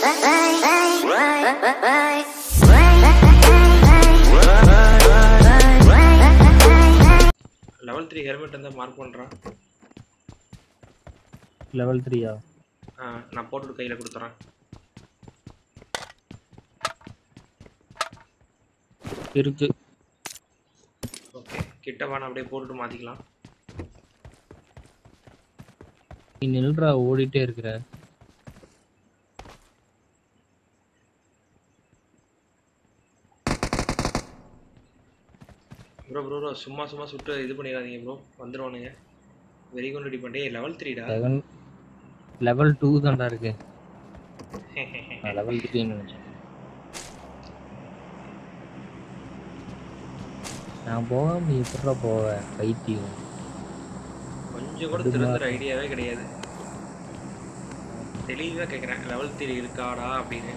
Level three helmet இருந்தால் mark பண்ணுறான் level த்ரீயா ஆ நான் போட்டுட்டு கையில் கொடுத்துறேன் இருக்கு ஓகே கிட்ட வான அப்படியே போட்டுட்டு மாற்றிக்கலாம் நீ நில்றா ஓடிட்டே இருக்கிற ப்ரோ ப்ரோ ப்ரோ சும்மா சும்மா சுட்டு இது பண்ணிடாதீங்க ப்ரோ வந்துடுவானுங்க வெரி குட் ரெடி பண்ணிட்டே லெவல் த்ரீடா லெவன் லெவல் டூ தான்டா இருக்கு நான் லெவல் த்ரீன்னு நினைச்சேன் நான் போகாம நீ எப்படா போவேன் பைத்தியம் கொஞ்சம் கூட அதுமா- திருந்துற ஐடியாவே கிடையாது தெளிவாக கேட்குறேன் லெவல் த்ரீ இருக்காடா அப்படின்னு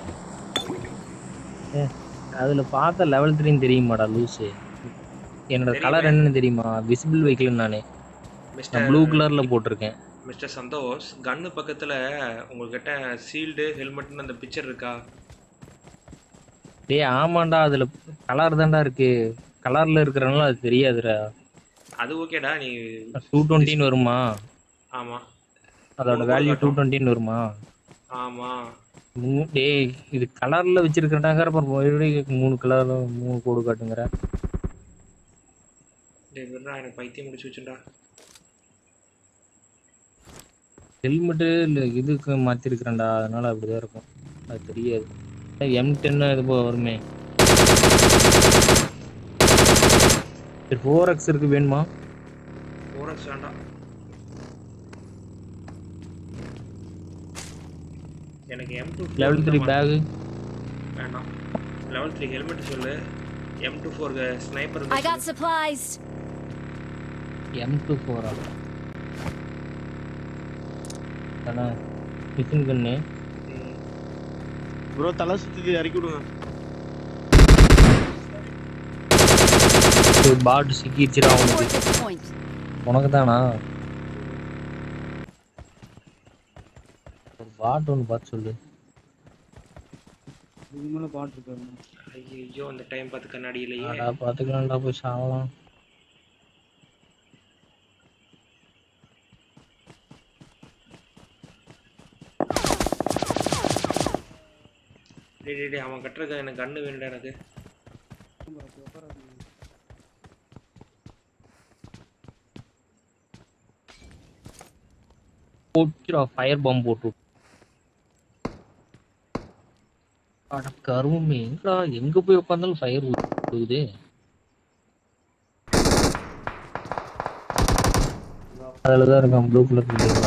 அதுல பார்த்த லெவல் த்ரீன்னு தெரியுமாடா லூஸு என்னோட கலர் என்னன்னு தெரியுமா விசிபிள் வெஹிக்கிள் நானே நான் மிஸ்டர் ப்ளூ கலர்ல போட்டிருக்கேன் மிஸ்டர் சந்தோஷ் கன்னு பக்கத்தில் உங்கள்கிட்ட சீல்டு ஹெல்மெட்னு அந்த பிக்சர் இருக்கா டேய் ஆமாண்டா அதுல கலர் தான்டா இருக்கு கலர்ல இருக்கிறனால அது தெரியாதுடா அது ஓகேடா நீ டூ டுவெண்ட்டின்னு வருமா ஆமாம் அதோட வேல்யூ டூ டுவெண்ட்டின்னு வருமா ஆமாம் மூ- டேய் இது கலர்ல வச்சிருக்கேன்டாங்கிற அப்புறம் மறுபடியும் மூணு கலர் மூணு கோடு காட்டுங்கிற டேய் விட்றா எனக்கு பைத்தியம் முடிச்சு வச்சுடா ஹெல்மெட்டு இல்லை இதுக்கு மாற்றிருக்கிறேன்டா அதனால அப்படிதான் இருக்கும் அது தெரியாது எம் டென்னு இது போ வருமே சரி ஃபோர் எக்ஸ் இருக்கு வேணுமா ஃபோரக்ஸ் வேண்டாம் எனக்கு M two level three bag வேண்டாம் லெவல் த்ரீ ஹெல்மெட் சொல்லு M two four sniper I got supplies. M two ஃபோரா தானே மிஷின் கண்ணு ப்ரோ தலை சுத்தி இறக்கி விடுங்க ஒரு பாட்டு சிக்கிடுச்சுடா Toward உனக்கு this point. உனக்கு தானா ஒரு பாட்டு ஒன்று பார்த்து சொல்லு இதுக்கு மேல பாட்டு இருக்காரு ஐயோ அந்த டைம் பார்த்து கண்ணாடியிலேயே ஆடா பார்த்துக்கலாம்டா போய் சாவலாம் டேய் டேய் டேய் அவன் கட்டுறது எனக்கு கண்ணு வேணும்டா எனக்கு போட்டுடா ஃபயர் பாம்பு போட்டு விட்டு. அட கருமே எங்கடா எங்க போய் உட்காந்தாலும் ஃபயர் விடுது அதுல தான் இருக்கான் ப்ளூ கலர் பில்டிங்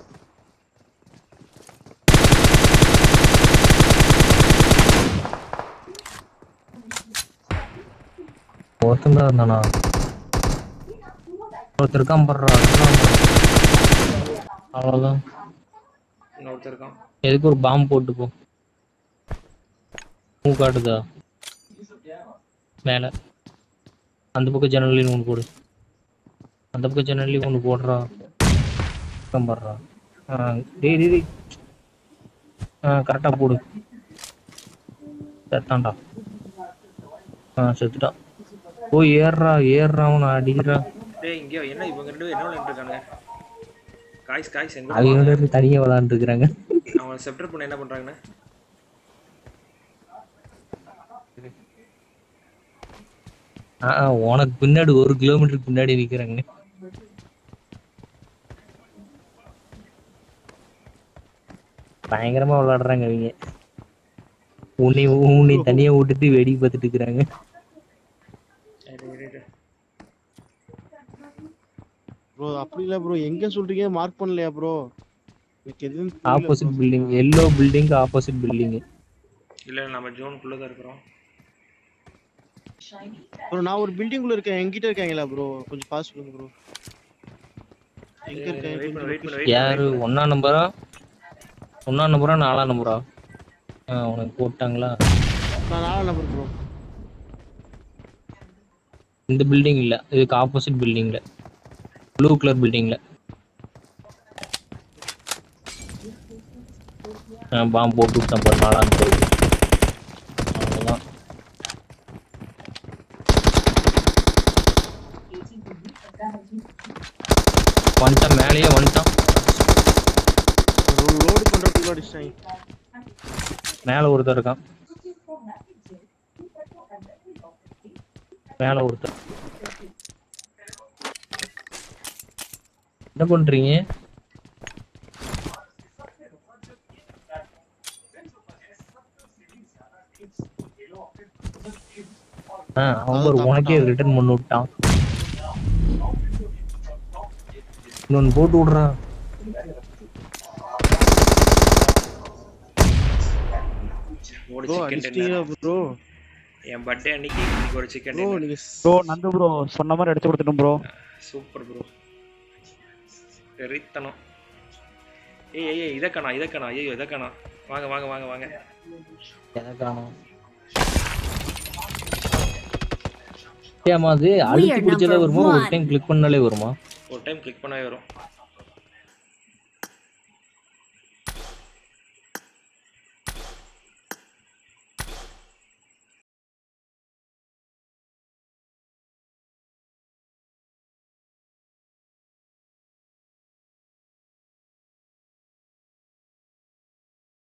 ஒருத்தன் தான் இருந்தானா ஒருத்தர் இருக்கான் படுறா அவ்வளோதான் இன்னொருத்தர் இருக்கான் எதுக்கு ஒரு பாம்பு போட்டு போ மூ காட்டுதா மேல அந்த பக்கம் ஜன்னல்லையும் ஒன்று போடு அந்த பக்கம் ஜன்னல்லையும் ஒன்று போடுறா பக்கம் போடுறா ஆ டேய் டேய் டேய். ஆ கரெக்டாக போடு செத்தான்டா ஆ செத்துட்டான் போய் ஏறுறா ஏறுறா அவனை அடிக்கிறா டேய் இங்கே என்ன இவங்க ரெண்டு பேரும் என்ன விளையாண்டு இருக்காங்க காய்ஸ் காய்ஸ் எங்க அவங்க போவாங்க? ரெண்டு பேரும் தனியாக விளாண்டுருக்குறாங்க அவன் செப்டர் பண்ண என்ன பண்றாங்கன்னு ஆ ஆ, உனக்கு பின்னாடி ஒரு கிலோமீட்டருக்கு பின்னாடி நிற்கிறாங்க பயங்கரமா விளையாடுறாங்க அவங்க உன்னை உன்னை தனியா விட்டுட்டு வேடிக்கை பார்த்துட்டு இருக்கிறாங்க ப்ரோ அப்படி இல்ல ப்ரோ எங்க சொல்றீங்க மார்க் பண்ணலையா ப்ரோ எனக்கு எதுவும் opposite building yellow building opposite building இல்ல நம்ம ஜோனுக்குள்ள தான் இருக்கிறோம் ப்ரோ நான் ஒரு பில்டிங் உள்ள இருக்கேன் என்கிட்ட இருக்காங்களா ப்ரோ கொஞ்சம் பாஸ் பண்ணுங்க ப்ரோ எங்க இருக்கேன் வெயிட் பண்ணு வெயிட் கொஞ்சம் பண்ணு யாரு ஒன்னா நம்பரா ஒன்னா நம்பரா நாலாம் நம்பரா ஆ உனக்கு போட்டாங்களா நான் நாலாம் நம்பர் ப்ரோ இந்த பில்டிங் இல்ல இதுக்கு ஆப்போசிட் பில்டிங்ல ப்ளூ கலர் பில்டிங்ல பாம்பு போட்டு விட்டேன் பாரு நாலாம் போய் அவ்வளோதான் வந்துட்டான் மேலேயே வந்துட்டான் லோடு பண்றதுக்குள்ள அடிச்சிட்டாங்க மேலே ஒருத்தர் இருக்கான் மேலே ஒருத்தர் என்ன பண்றீங்க ஆ அவன் ஒரு உனக்கே ரிட்டர்ன் பண்ணி விட்டான் இன்னொன்னு போட்டு விடுறான் ஒரு ப்ரோ சிக்கன் அடிச்சிட்டீங்களா ப்ரோ என் பர்த்டே அன்னைக்கு இன்னைக்கு ஒரு சிக்கன் ப்ரோ நீங்க ப்ரோ நந்து ப்ரோ சொன்ன மாதிரி எடுத்து கொடுத்துட்டோம் ப்ரோ சூப்பர் ப்ரோ வெறித்தனம் ஏய் ஏய் ஏய் இதக்கணா இதக்கணா ஐயோ இதக்கணா வாங்க வாங்க வாங்க வாங்க எதை காணோம் ஏமா அது அழுத்தி are பிடிச்சதே number வருமா ஒரு one. டைம் கிளிக் பண்ணாலே வருமா ஒரு டைம் கிளிக் பண்ணாவே வரும்